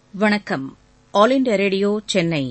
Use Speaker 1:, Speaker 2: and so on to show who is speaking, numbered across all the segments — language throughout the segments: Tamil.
Speaker 1: வணக்கம் ஆல் இண்டியா ரேடியோ சென்னை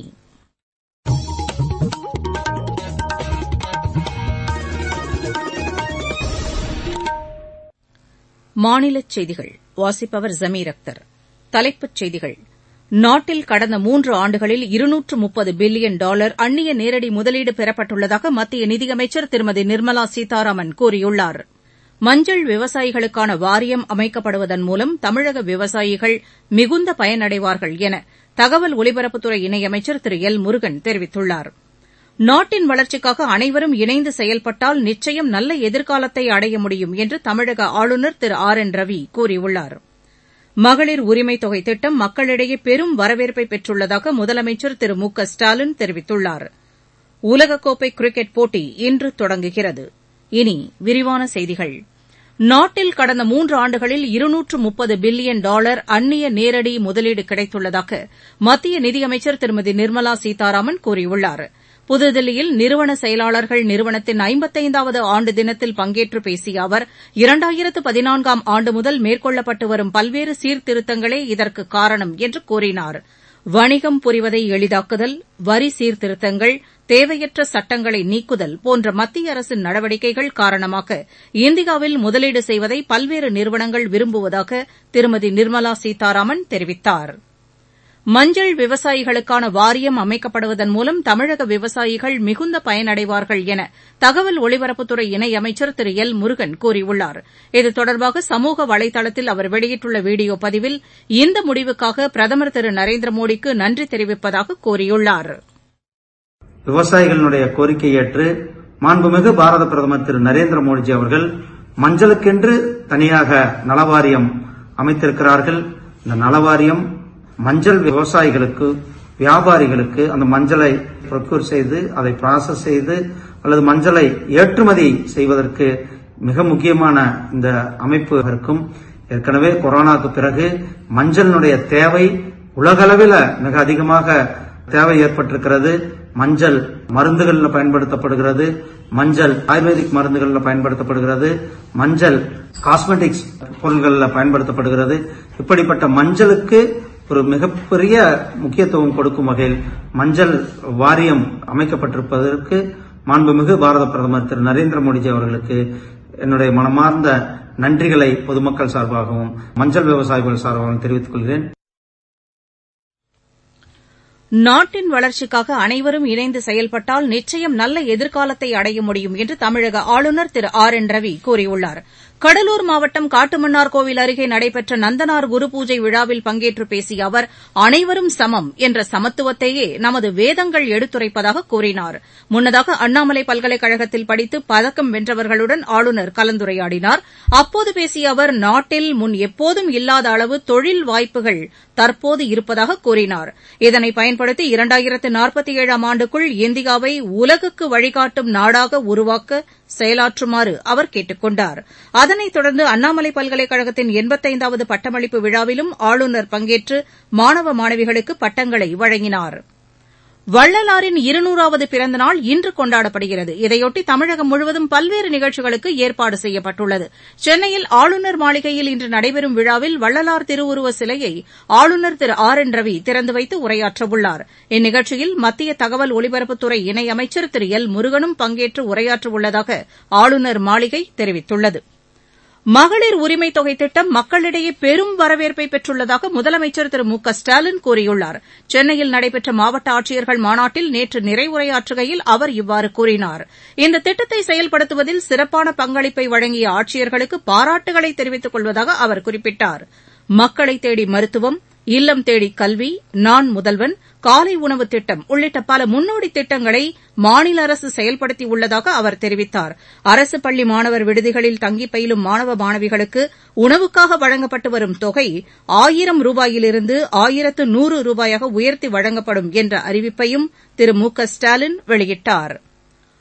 Speaker 1: மாநிலச் செய்திகள் வாசிப்பவர் ஜமீர் அக்தர் தலைப்புச் செய்திகள் நாட்டில் கடந்த மூன்று ஆண்டுகளில் இருநூற்று முப்பது பில்லியன் டாலர் அந்நிய நேரடி முதலீடு பெறப்பட்டுள்ளதாக மத்திய நிதியமைச்சர் திருமதி நிர்மலா சீதாராமன் கூறியுள்ளார் மஞ்சள் விவசாயிகளுக்கான வாரியம் அமைக்கப்படுவதன் மூலம் தமிழக விவசாயிகள் மிகுந்த பயனடைவார்கள் என தகவல் ஒலிபரப்புத்துறை இணையமைச்சர் திரு எல் முருகன் தெரிவித்துள்ளார் நாட்டின் வளர்ச்சிக்காக அனைவரும் இணைந்து செயல்பட்டால் நிச்சயம் நல்ல எதிர்காலத்தை அடைய முடியும் என்று தமிழக ஆளுநர் திரு ஆர் என் ரவி கூறியுள்ளார் மகளிர் உரிமைத் தொகை திட்டம் மக்களிடையே பெரும் வரவேற்பை பெற்றுள்ளதாக முதலமைச்சர் திரு மு க ஸ்டாலின் தெரிவித்துள்ளார் உலகக்கோப்பை கிரிக்கெட் போட்டி இன்று தொடங்குகிறது இனி விரிவான செய்திகள் நாட்டில் கடந்த மூன்று ஆண்டுகளில் இருநூற்று முப்பது பில்லியன் டாலர் அந்நிய நேரடி முதலீடு கிடைத்துள்ளதாக மத்திய நிதியமைச்சர் திருமதி நிர்மலா சீதாராமன் கூறியுள்ளார் புதுதில்லியில் நிறுவன செயலாளர்கள் நிறுவனத்தின் ஐம்பத்தைந்தாவது ஆண்டு தினத்தில் பங்கேற்று பேசிய அவர் இரண்டாயிரத்து பதினான்காம் ஆண்டு முதல் மேற்கொள்ளப்பட்டு வரும் பல்வேறு சீர்திருத்தங்களே இதற்கு காரணம் என்று கூறினார் வணிகம் புரிவதை எளிதாக்குதல் வரி சீர்திருத்தங்கள் தேவையற்ற சட்டங்களை நீக்குதல் போன்ற மத்திய அரசின் நடவடிக்கைகள் காரணமாக இந்தியாவில் முதலீடு செய்வதை பல்வேறு நிறுவனங்கள் விரும்புவதாக திருமதி நிர்மலா சீதாராமன் தெரிவித்தாா் மஞ்சள் விவசாயிகளுக்கான வாரியம் அமைக்கப்படுவதன் மூலம் தமிழக விவசாயிகள் மிகுந்த பயனடைவார்கள் என தகவல் ஒலிபரப்புத்துறை இணையமைச்சர் திரு எல் முருகன் கூறியுள்ளார் இது தொடர்பாக சமூக வலைதளத்தில் அவர் வெளியிட்டுள்ள வீடியோ பதிவில் இந்த முடிவுக்காக பிரதமர் திரு நரேந்திர மோடிக்கு நன்றி தெரிவிப்பதாக கூறியுள்ளார்
Speaker 2: விவசாயிகளுடைய கோரிக்கை ஏற்று மாண்புமிகு பாரத பிரதமர் திரு நரேந்திர மோடிஜி அவர்கள் மஞ்சளுக்கென்று தனியாக நலவாரியம் அமைத்திருக்கிறார்கள் இந்த நலவாரியம் மஞ்சள் விவசாயிகளுக்கு வியாபாரிகளுக்கு அந்த மஞ்சளை ப்ரொக்யூர் செய்து அதை ப்ராசஸ் செய்து அல்லது மஞ்சளை ஏற்றுமதி செய்வதற்கு மிக முக்கியமான இந்த அமைப்பு இருக்கும் ஏற்கனவே கொரோனாவுக்கு பிறகு மஞ்சளினுடைய தேவை உலகளவில் மிக அதிகமாக தேவை ஏற்பட்டிருக்கிறது மஞ்சள் மருந்துகளில் பயன்படுத்தப்படுகிறது மஞ்சள் ஆயுர்வேதிக் மருந்துகளில் பயன்படுத்தப்படுகிறது மஞ்சள் காஸ்மெட்டிக்ஸ் பொருள்களில் பயன்படுத்தப்படுகிறது இப்படிப்பட்ட மஞ்சளுக்கு ஒரு மிகப்பெரிய முக்கியத்துவம் கொடுக்கும் வகையில் மஞ்சள் வாரியம் அமைக்கப்பட்டிருப்பதற்கு மாண்புமிகு பாரத பிரதமர் திரு நரேந்திர மோடிஜி அவர்களுக்கு என்னுடைய மனமார்ந்த நன்றிகளை பொதுமக்கள் சார்பாகவும் மஞ்சள் விவசாயிகள் சார்பாகவும் தெரிவித்துக் கொள்கிறேன்
Speaker 1: நாட்டின் வளர்ச்சிக்காக அனைவரும் இணைந்து செயல்பட்டால் நிச்சயம் நல்ல எதிர்காலத்தை அடைய முடியும் என்று தமிழக ஆளுநர் திரு ஆர் என் ரவி கூறியுள்ளார் கடலூர் மாவட்டம் காட்டுமன்னார்கோவில் அருகே நடைபெற்ற நந்தனார் குரு பூஜை விழாவில் பங்கேற்று பேசிய அவர் அனைவரும் சமம் என்ற சமத்துவத்தையே நமது வேதங்கள் எடுத்துரைப்பதாக கூறினார் முன்னதாக அண்ணாமலை பல்கலைக்கழகத்தில் படித்து பதக்கம் வென்றவர்களுடன் ஆளுநர் கலந்துரையாடினார் அப்போது பேசிய அவர் நாட்டில் முன் எப்போதும் இல்லாத அளவு தொழில் வாய்ப்புகள் தற்போது இருப்பதாக கூறினார் இதனை பயன்படுத்தி இரண்டாயிரத்து நாற்பத்தி ஏழாம் ஆண்டுக்குள் இந்தியாவை உலகுக்கு வழிகாட்டும் நாடாக உருவாக்க செயலாற்றுமாறு அவர் கேட்டுக் கொண்டார் அதனைத் தொடர்ந்து அண்ணாமலை பல்கலைக்கழகத்தின் எண்பத்தைந்தாவது பட்டமளிப்பு விழாவிலும் ஆளுநர் பங்கேற்று மாணவ மாணவிகளுக்கு பட்டங்களை வழங்கினார் வள்ளலாரின் இருநூறாவது பிறந்த நாள் இன்று கொண்டாடப்படுகிறது இதையொட்டி தமிழகம் முழுவதும் பல்வேறு நிகழ்ச்சிகளுக்கு ஏற்பாடு செய்யப்பட்டுள்ளது சென்னையில் ஆளுநர் மாளிகையில் இன்று நடைபெறும் விழாவில் வள்ளலார் திருவுருவ சிலையை ஆளுநர் திரு ஆர் என் ரவி திறந்து வைத்து உரையாற்றவுள்ளார் இந்நிகழ்ச்சியில் மத்திய தகவல் ஒலிபரப்புத்துறை இணையமைச்சர் திரு எல் முருகனும் பங்கேற்று உரையாற்றவுள்ளதாக ஆளுநர் மாளிகை தெரிவித்துள்ளது மகளிர் உரிமைத் தொகை திட்டம் மக்களிடையே பெரும் வரவேற்பை பெற்றுள்ளதாக முதலமைச்சர் திரு மு க ஸ்டாலின் கூறியுள்ளார் சென்னையில் நடைபெற்ற மாவட்ட ஆட்சியர்கள் மாநாட்டில் நேற்று நிறைவுரையாற்றுகையில் அவர் இவ்வாறு கூறினார் இந்த திட்டத்தை செயல்படுத்துவதில் சிறப்பான பங்களிப்பை வழங்கிய ஆட்சியர்களுக்கு பாராட்டுகளை தெரிவித்துக் கொள்வதாக அவர் குறிப்பிட்டார் மக்களை தேடி மருத்துவம் இல்லம் தேடி கல்வி நான் முதல்வன் காலை உணவு திட்டம் உள்ளிட்ட பல முன்னோடி திட்டங்களை மாநில அரசு செயல்படுத்தியுள்ளதாக அவர் தெரிவித்தார் அரசு பள்ளி மாணவர் விடுதிகளில் தங்கி பயிலும் மாணவ மாணவிகளுக்கு உணவுக்காக வழங்கப்பட்டு வரும் தொகை ஆயிரம் ரூபாயிலிருந்து ஆயிரத்து நூறு ரூபாயாக உயர்த்தி வழங்கப்படும் என்ற அறிவிப்பையும் திரு மு க ஸ்டாலின் வெளியிட்டாா்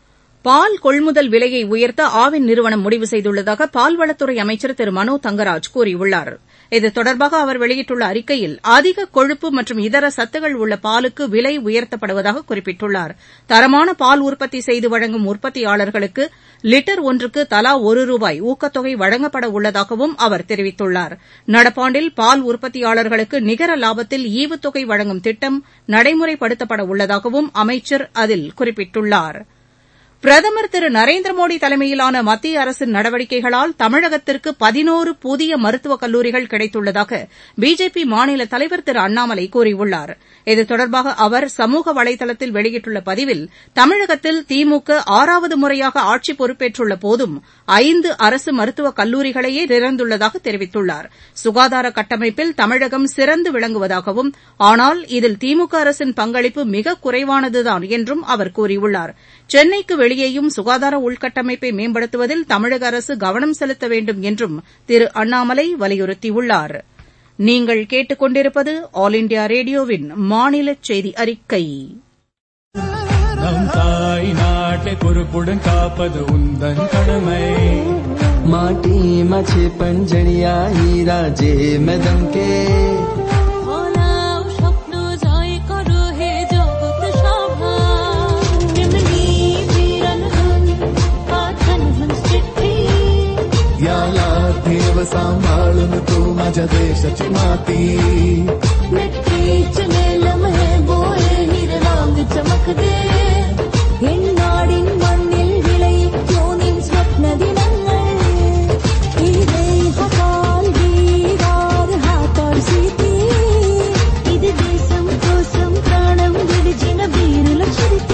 Speaker 1: பால் கொள்முதல் விலையை உயர்த்த ஆவின் நிறுவனம் முடிவு செய்துள்ளதாக பால்வளத்துறை அமைச்சர் திரு மனோ தங்கராஜ் கூறியுள்ளார் இது தொடர்பாக அவர் வெளியிட்டுள்ள அறிக்கையில் அதிக கொழுப்பு மற்றும் இதர சத்துகள் உள்ள பாலுக்கு விலை உயர்த்தப்படுவதாக குறிப்பிட்டுள்ளார் தரமான பால் உற்பத்தி செய்து வழங்கும் உற்பத்தியாளர்களுக்கு லிட்டர் ஒன்றுக்கு தலா ஒரு ரூபாய் ஊக்கத்தொகை வழங்கப்பட உள்ளதாகவும் அவர் தெரிவித்துள்ளார் நடப்பாண்டில் பால் உற்பத்தியாளர்களுக்கு நிகர லாபத்தில் ஈவுத்தொகை வழங்கும் திட்டம் நடைமுறைப்படுத்தப்பட உள்ளதாகவும் அமைச்சர் அதில் குறிப்பிட்டுள்ளார் பிரதமர் திரு நரேந்திர மோடி தலைமையிலான மத்திய அரசின் நடவடிக்கைகளால் தமிழகத்திற்கு பதினோரு புதிய மருத்துவக் கல்லூரிகள் கிடைத்துள்ளதாக பிஜேபி மாநில தலைவர் திரு அண்ணாமலை கூறியுள்ளார் இது தொடர்பாக அவர் சமூக வலைதளத்தில் வெளியிட்டுள்ள பதிவில் தமிழகத்தில் திமுக ஆறாவது முறையாக ஆட்சி பொறுப்பேற்றுள்ள போதும் ஐந்து அரசு மருத்துவக் கல்லூரிகளையே திறந்துள்ளதாக தெரிவித்துள்ளார் சுகாதார கட்டமைப்பில் தமிழகம் சிறந்து விளங்குவதாகவும் ஆனால் இதில் திமுக அரசின் பங்களிப்பு மிக குறைவானதுதான் என்றும் அவர் கூறியுள்ளார் சென்னைக்கு வெளியேயும் சுகாதார உள்கட்டமைப்பை மேம்படுத்துவதில் தமிழக அரசு கவனம் செலுத்த வேண்டும் என்றும் திரு அண்ணாமலை வலியுறுத்தியுள்ளார் நீங்கள் கேட்டுக்கொண்டிருப்பது ஆல் இண்டியா ரேடியோவின் மாநில செய்தி அறிக்கை
Speaker 3: நம் தாய் நாட்டை பொறுப்புடன் காப்பது உந்தன் கடமை
Speaker 4: माटीमा छेपन जडिया हिरा जे मैदम के
Speaker 5: ফলাও স্বপ্ন জয় করো হে জগৎ সভা তেমনি বিরল হন পাঠান হন চিঠ্ठी
Speaker 3: याला देव सांभाळून तू माझ्या देशाची माती
Speaker 5: मिट्टी चले लम्हे बोए हिररांग चमकदे എണ്ണാടിൻ മണ്ണിൽ വിളയിക്കോനിൻ സ്വപ്ന ദിനങ്ങൾ ഈ ദേഹപാൽ വീരാർ ഹാത്തോർ സീതി ഇത് ദേശം కోసం ప్రాణం విడిచిన వీరుల చరిత్ర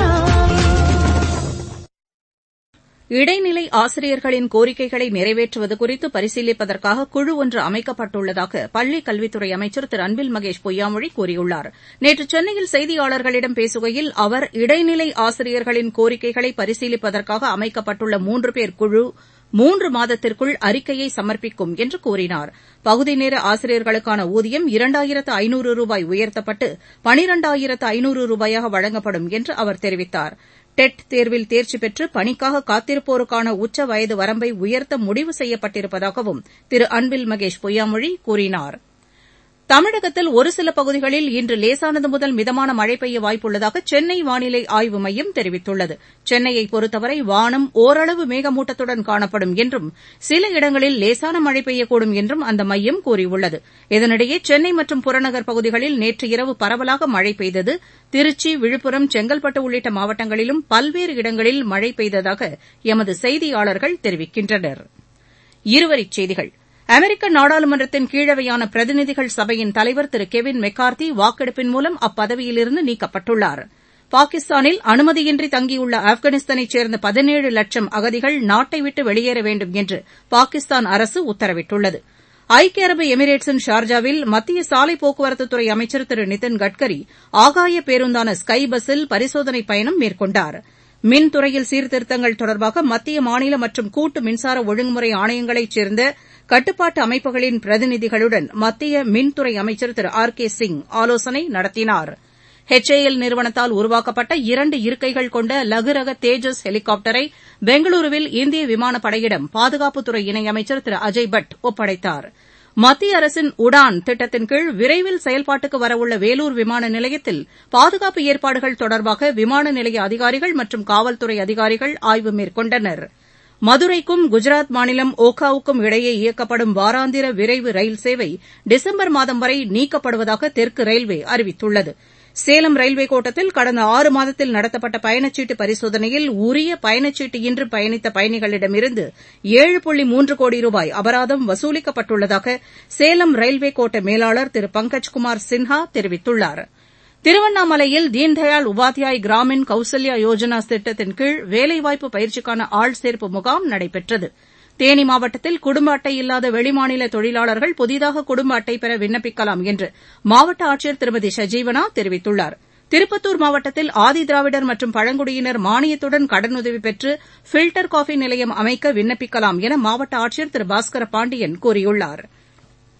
Speaker 1: இடைநிலை ஆசிரியர்களின் கோரிக்கைகளை நிறைவேற்றுவது குறித்து பரிசீலிப்பதற்காக குழு ஒன்று அமைக்கப்பட்டுள்ளதாக பள்ளிக் கல்வித்துறை அமைச்சர் திரு அன்பில் மகேஷ் பொய்யாமொழி கூறியுள்ளார் நேற்று சென்னையில் செய்தியாளர்களிடம் பேசுகையில் அவர் இடைநிலை ஆசிரியர்களின் கோரிக்கைகளை பரிசீலிப்பதற்காக அமைக்கப்பட்டுள்ள மூன்று பேர் குழு மூன்று மாதத்திற்குள் அறிக்கையை சமர்ப்பிக்கும் என்று கூறினார் பகுதி நேர ஆசிரியர்களுக்கான ஊதியம் இரண்டாயிரத்து ஐநூறு ரூபாய் உயர்த்தப்பட்டு பனிரெண்டாயிரத்து ஐநூறு ரூபாயாக வழங்கப்படும் என்று அவர் தெரிவித்தார் டெட் தேர்வில் தேர்ச்சி பெற்று பணிக்காக காத்திருப்போருக்கான உச்ச வயது வரம்பை உயர்த்த முடிவு செய்யப்பட்டிருப்பதாகவும் திரு அன்பில் மகேஷ் பொய்யாமொழி கூறினார் தமிழகத்தில் ஒரு சில பகுதிகளில் இன்று லேசானது முதல் மிதமான மழை பெய்ய வாய்ப்புள்ளதாக சென்னை வானிலை ஆய்வு மையம் தெரிவித்துள்ளது சென்னையை பொறுத்தவரை வானம் ஓரளவு மேகமூட்டத்துடன் காணப்படும் என்றும் சில இடங்களில் லேசான மழை பெய்யக்கூடும் என்றும் அந்த மையம் கூறியுள்ளது இதனிடையே சென்னை மற்றும் புறநகர் பகுதிகளில் நேற்று இரவு பரவலாக மழை பெய்தது திருச்சி விழுப்புரம் செங்கல்பட்டு உள்ளிட்ட மாவட்டங்களிலும் பல்வேறு இடங்களில் மழை பெய்ததாக எமது செய்தியாளர்கள் தெரிவிக்கின்றனர் இருவரிச் செய்திகள் அமெரிக்க நாடாளுமன்றத்தின் கீழவையான பிரதிநிதிகள் சபையின் தலைவர் திரு கெவின் மெக்கார்த்தி வாக்கெடுப்பின் மூலம் அப்பதவியிலிருந்து நீக்கப்பட்டுள்ளார் பாகிஸ்தானில் அனுமதியின்றி தங்கியுள்ள ஆப்கானிஸ்தானைச் சேர்ந்த பதினேழு லட்சம் அகதிகள் நாட்டை விட்டு வெளியேற வேண்டும் என்று பாகிஸ்தான் அரசு உத்தரவிட்டுள்ளது ஐக்கிய அரபு எமிரேட்ஸின் ஷார்ஜாவில் மத்திய சாலை போக்குவரத்துத்துறை அமைச்சர் திரு நிதின் கட்கரி ஆகாய பேருந்தான ஸ்கை பஸ்ஸில் பரிசோதனை பயணம் மேற்கொண்டாா் மின்துறையில் சீர்திருத்தங்கள் தொடர்பாக மத்திய மாநில மற்றும் கூட்டு மின்சார ஒழுங்குமுறை ஆணையங்களைச் சேர்ந்த கட்டுப்பாட்டு அமைப்புகளின் பிரதிநிதிகளுடன் மத்திய மின்துறை அமைச்சர் திரு ஆர் கே சிங் ஆலோசனை நடத்தினார் ஹெச்ஏஎல் நிறுவனத்தால் உருவாக்கப்பட்ட இரண்டு இருக்கைகள் கொண்ட லகுரக தேஜஸ் ஹெலிகாப்டரை பெங்களூருவில் இந்திய விமானப்படையிடம் பாதுகாப்புத்துறை இணையமைச்சர் திரு அஜய் பட் ஒப்படைத்தார் மத்திய அரசின் உடான் திட்டத்தின் கீழ் விரைவில் செயல்பாட்டுக்கு வரவுள்ள வேலூர் விமான நிலையத்தில் பாதுகாப்பு ஏற்பாடுகள் தொடர்பாக விமான நிலைய அதிகாரிகள் மற்றும் காவல்துறை அதிகாரிகள் ஆய்வு மேற்கொண்டனர் மதுரைக்கும் குஜராத் மாநிலம் ஒகாவுக்கும் இடையே இயக்கப்படும் வாராந்திர விரைவு ரயில் சேவை டிசம்பர் மாதம் வரை நீக்கப்படுவதாக தெற்கு ரயில்வே அறிவித்துள்ளது சேலம் ரயில்வே கோட்டத்தில் கடந்த ஆறு மாதத்தில் நடத்தப்பட்ட பயணச்சீட்டு பரிசோதனையில் உரிய பயணச்சீட்டு இன்றி பயணித்த பயணிகளிடமிருந்து ஏழு புள்ளி மூன்று கோடி ரூபாய் அபராதம் வசூலிக்கப்பட்டுள்ளதாக சேலம் ரயில்வே கோட்ட மேலாளர் திரு பங்கஜ்குமார் சின்ஹா தெரிவித்துள்ளார் திருவண்ணாமலையில் தீன்தயாள் உபாத்யாய் கிராமின் கௌசல்யா யோஜனா திட்டத்தின் கீழ் வேலைவாய்ப்பு பயிற்சிக்கான ஆள் சேர்ப்பு முகாம் நடைபெற்றது தேனி மாவட்டத்தில் குடும்ப அட்டை இல்லாத வெளிமாநில தொழிலாளர்கள் புதிதாக குடும்ப அட்டை பெற விண்ணப்பிக்கலாம் என்று மாவட்ட ஆட்சியர் திருமதி சஜீவனா தெரிவித்துள்ளார் திருப்பத்தூர் மாவட்டத்தில் ஆதிதிராவிடர் மற்றும் பழங்குடியினர் மானியத்துடன் கடனுதவி பெற்று பில்டர் காஃபி நிலையம் அமைக்க விண்ணப்பிக்கலாம் என மாவட்ட ஆட்சியர் திரு பாஸ்கர பாண்டியன் கூறியுள்ளாா்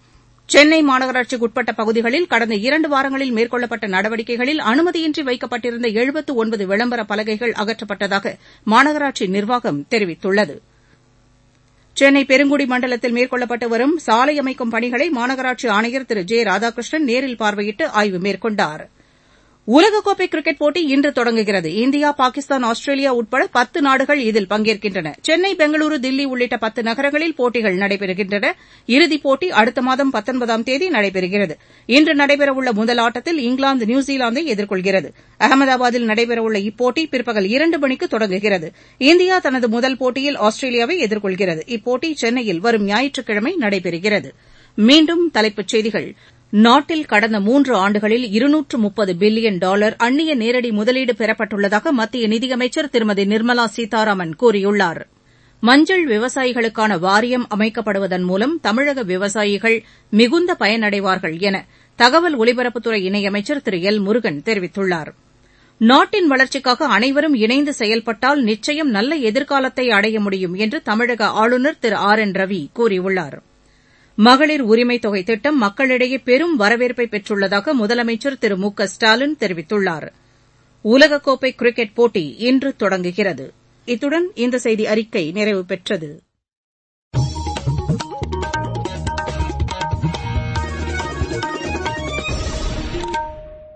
Speaker 1: சென்னை மாநகராட்சிக்குட்பட்ட பகுதிகளில் கடந்த இரண்டு வாரங்களில் மேற்கொள்ளப்பட்ட நடவடிக்கைகளில் அனுமதியின்றி வைக்கப்பட்டிருந்த எழுபத்து ஒன்பது விளம்பர பலகைகள் அகற்றப்பட்டதாக மாநகராட்சி நிர்வாகம் தெரிவித்துள்ளது சென்னை பெருங்குடி மண்டலத்தில் மேற்கொள்ளப்பட்டு வரும் சாலை அமைக்கும் பணிகளை மாநகராட்சி ஆணையர் திரு ஜே ராதாகிருஷ்ணன் நேரில் பார்வையிட்டு ஆய்வு மேற்கொண்டார் உலகக்கோப்பை கிரிக்கெட் போட்டி இன்று தொடங்குகிறது இந்தியா பாகிஸ்தான் ஆஸ்திரேலியா உட்பட பத்து நாடுகள் இதில் பங்கேற்கின்றன சென்னை பெங்களூரு தில்லி உள்ளிட்ட பத்து நகரங்களில் போட்டிகள் நடைபெறுகின்றன இறுதிப் போட்டி அடுத்த மாதம் பத்தொன்பதாம் தேதி நடைபெறுகிறது இன்று நடைபெறவுள்ள முதல் ஆட்டத்தில் இங்கிலாந்து நியூசிலாந்தை எதிர்கொள்கிறது அகமதாபாத்தில் நடைபெறவுள்ள இப்போட்டி பிற்பகல் இரண்டு மணிக்கு தொடங்குகிறது இந்தியா தனது முதல் போட்டியில் ஆஸ்திரேலியாவை எதிர்கொள்கிறது இப்போட்டி சென்னையில் வரும் ஞாயிற்றுக்கிழமை நடைபெறுகிறது மீண்டும் தலைப்புச் செய்திகள் நாட்டில் கடந்த மூன்று ஆண்டுகளில் இருநூற்று முப்பது பில்லியன் டாலர் அந்நிய நேரடி முதலீடு பெறப்பட்டுள்ளதாக மத்திய நிதியமைச்சர் திருமதி நிர்மலா சீதாராமன் கூறியுள்ளார் மஞ்சள் விவசாயிகளுக்கான வாரியம் அமைக்கப்படுவதன் மூலம் தமிழக விவசாயிகள் மிகுந்த பயனடைவார்கள் என தகவல் ஒலிபரப்புத்துறை இணையமைச்சர் திரு எல் முருகன் தெரிவித்துள்ளார் நாட்டின் வளர்ச்சிக்காக அனைவரும் இணைந்து செயல்பட்டால் நிச்சயம் நல்ல எதிர்காலத்தை அடைய முடியும் என்று தமிழக ஆளுநர் திரு ஆர் என் ரவி கூறியுள்ளாா் மகளிர் உரிமைத் தொகை திட்டம் மக்களிடையே பெரும் வரவேற்பை பெற்றுள்ளதாக முதலமைச்சர் திரு மு க ஸ்டாலின் தெரிவித்துள்ளார் உலகக்கோப்பை கிரிக்கெட் போட்டி இன்று தொடங்குகிறது இத்துடன் இந்த செய்தி அறிக்கை நிறைவு பெற்றது